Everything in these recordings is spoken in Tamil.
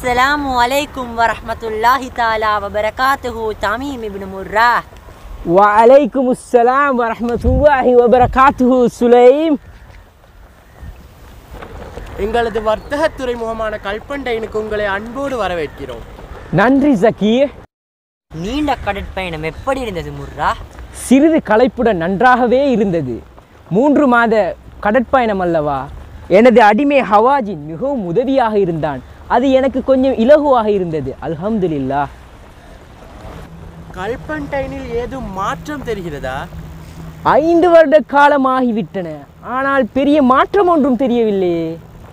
அஸ்ஸலாமு அலைக்கும் வரஹ்மத்துல்லாஹி தாலா வபரகாத்துஹு தமீம் இப்னு முர்ரா வலைக்கும் அஸ்ஸலாம் வரஹ்மத்துல்லாஹி வபரகாத்துஹு சுலைம் எங்களது வர்த்தக துறைமுகமான கல்பண்டைனுக்கு உங்களை அன்போடு வரவேற்கிறோம் நன்றி ஜக்கி நீண்ட கடற்பயணம் எப்படி இருந்தது முர்ரா சிறிது களைப்புடன் நன்றாகவே இருந்தது மூன்று மாத கடற்பயணம் அல்லவா எனது அடிமை ஹவாஜின் மிகவும் உதவியாக இருந்தான் அது எனக்கு கொஞ்சம் இலகுவாக இருந்தது அல்ஹம்துலில்லாஹ் கல்பண்டைனில் ஏதும் மாற்றம் தெரிகிறதா ஐந்து வருட காலமாகிவிட்டன ஆனால் பெரிய மாற்றம் ஒன்றும் தெரியவில்லையே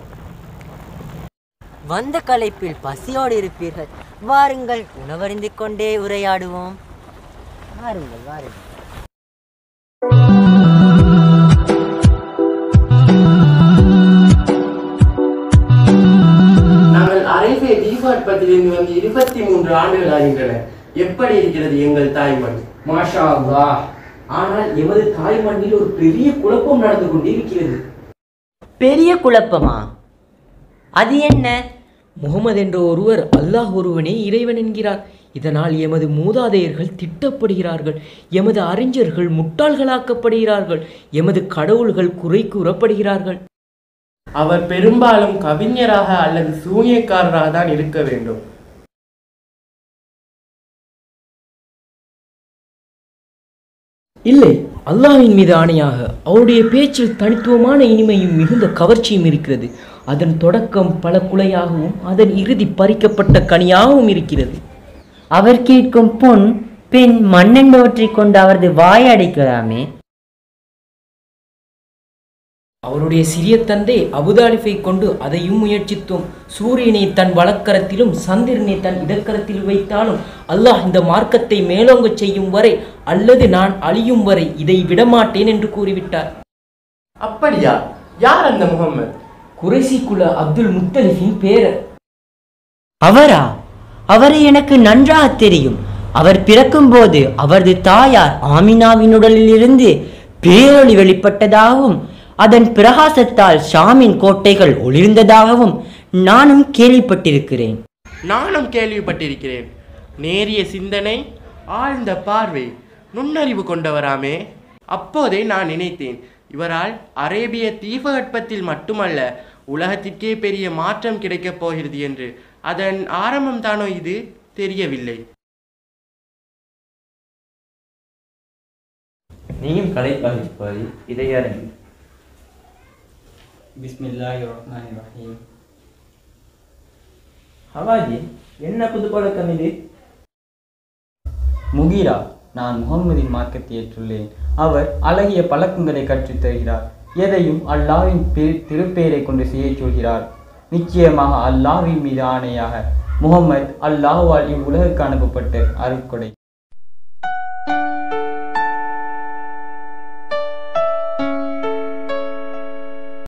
வந்த களைப்பில் பசியோடு இருப்பீர்கள் வாருங்கள் உணவருந்தி கொண்டே உரையாடுவோம் வாருங்கள் வாருங்கள் நாங்கள் அரைசே தீபாட்பத்திலிருந்து வந்து இருபத்தி மூன்று ஆண்டுகள் ஆகின்றன எப்படி இருக்கிறது எங்கள் தாய்மண் மாஷா அல்லாஹ் ஆனால் எமது தாய் மண்ணில் ஒரு பெரிய குழப்பம் நடந்து கொண்டிருக்கிறது பெரிய குழப்பமா அது என்ன முகமது என்ற ஒருவர் அல்லாஹ் ஒருவனே இறைவன் என்கிறார் இதனால் எமது மூதாதையர்கள் திட்டப்படுகிறார்கள் எமது அறிஞர்கள் முட்டாள்களாக்கப்படுகிறார்கள் எமது கடவுள்கள் குறை கூறப்படுகிறார்கள் அவர் பெரும்பாலும் கவிஞராக அல்லது சூனியக்காரராக தான் இருக்க வேண்டும் இல்லை அல்லாஹ்வின் மீது ஆணையாக அவருடைய பேச்சில் தனித்துவமான இனிமையும் மிகுந்த கவர்ச்சியும் இருக்கிறது அதன் தொடக்கம் பல குலையாகவும் அதன் இறுதி பறிக்கப்பட்ட கனியாகவும் இருக்கிறது அவர் கேட்கும் பொன் பெண் மண்ணென்பவற்றைக் கொண்டு அவரது வாயை அடைக்கலாமே அவருடைய சிறிய தந்தை அபுதாலிஃபை கொண்டு அதையும் முயற்சித்தோம் சூரியனை தன் வலக்கரத்திலும் சந்திரனை தன் இடக்கரத்தில் வைத்தாலும் அல்லாஹ் இந்த மார்க்கத்தை மேலோங்கச் செய்யும் வரை அல்லது நான் அழியும் வரை இதை விடமாட்டேன் என்று கூறிவிட்டார் அப்படியா யார் அந்த முகம்மது குறைசி குல அப்துல் முத்தலிஃபின் பேரர் அவரா அவரை எனக்கு நன்றாக தெரியும் அவர் பிறக்கும்போது அவரது தாயார் ஆமினாவின் உடலிலிருந்து பேரொளி வெளிப்பட்டதாகவும் அதன் பிரகாசத்தால் ஷாமின் கோட்டைகள் ஒளிர்ந்ததாகவும் நானும் கேள்விப்பட்டிருக்கிறேன் நானும் கேள்விப்பட்டிருக்கிறேன் நேரிய சிந்தனை ஆழ்ந்த பார்வை நுண்ணறிவு கொண்டவராமே அப்போதே நான் நினைத்தேன் இவரால் அரேபிய தீபகற்பத்தில் மட்டுமல்ல உலகத்திற்கே பெரிய மாற்றம் கிடைக்கப் போகிறது என்று அதன் ஆரம்பம் தானோ இது தெரியவில்லை நீயும் கலைப்பாகிப்பாரி இதை அறிந்து பிஸ்மில்லாஹி ரஹ்மான் ரஹீம் ஹவாஜி என்ன புது பழக்கம் இது முகீரா நான் முகம்மதின் மார்க்கத்தை ஏற்றுள்ளேன் அவர் அழகிய பழக்கங்களை கற்றுத் தருகிறார் எதையும் அல்லாவின் பெரு திருப்பெயரை கொண்டு செய்யச் சொல்கிறார் நிச்சயமாக அல்லாவின் மீது ஆணையாக முகம்மது அல்லாஹ்வால் இவ்வுலகுக்கு அனுப்பப்பட்ட அருட்கொடை